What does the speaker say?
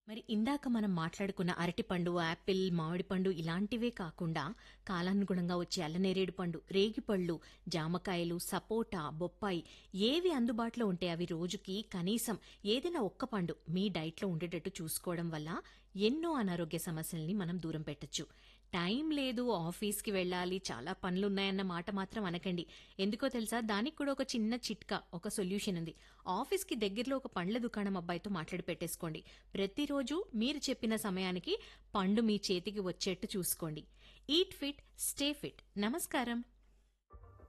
మరి ఇందాక మనం మాట్లాడుకున్న అరటిపండు యాపిల్ మామిడి పండు ఇలాంటివే కాకుండా కాలానుగుణంగా వచ్చే అల్లనేరేడు పండు రేగిపళ్ళు జామకాయలు సపోటా బొప్పాయి ఏవి అందుబాటులో ఉంటే అవి రోజుకి కనీసం ఏదైనా ఒక్క పండు మీ డైట్లో ఉండేటట్టు చూసుకోవడం వల్ల ఎన్నో అనారోగ్య సమస్యల్ని మనం దూరం పెట్టొచ్చు టైం లేదు ఆఫీస్కి వెళ్ళాలి చాలా పనులున్నాయన్న మాట మాత్రం అనకండి ఎందుకో తెలుసా దానికి కూడా ఒక చిన్న చిట్కా ఒక సొల్యూషన్ ఉంది ఆఫీస్కి దగ్గరలో ఒక పండ్ల దుకాణం అబ్బాయితో మాట్లాడి పెట్టేసుకోండి ప్రతిరోజు మీరు చెప్పిన సమయానికి పండు మీ చేతికి వచ్చేట్టు చూసుకోండి ఈట్ ఫిట్ స్టే ఫిట్ నమస్కారం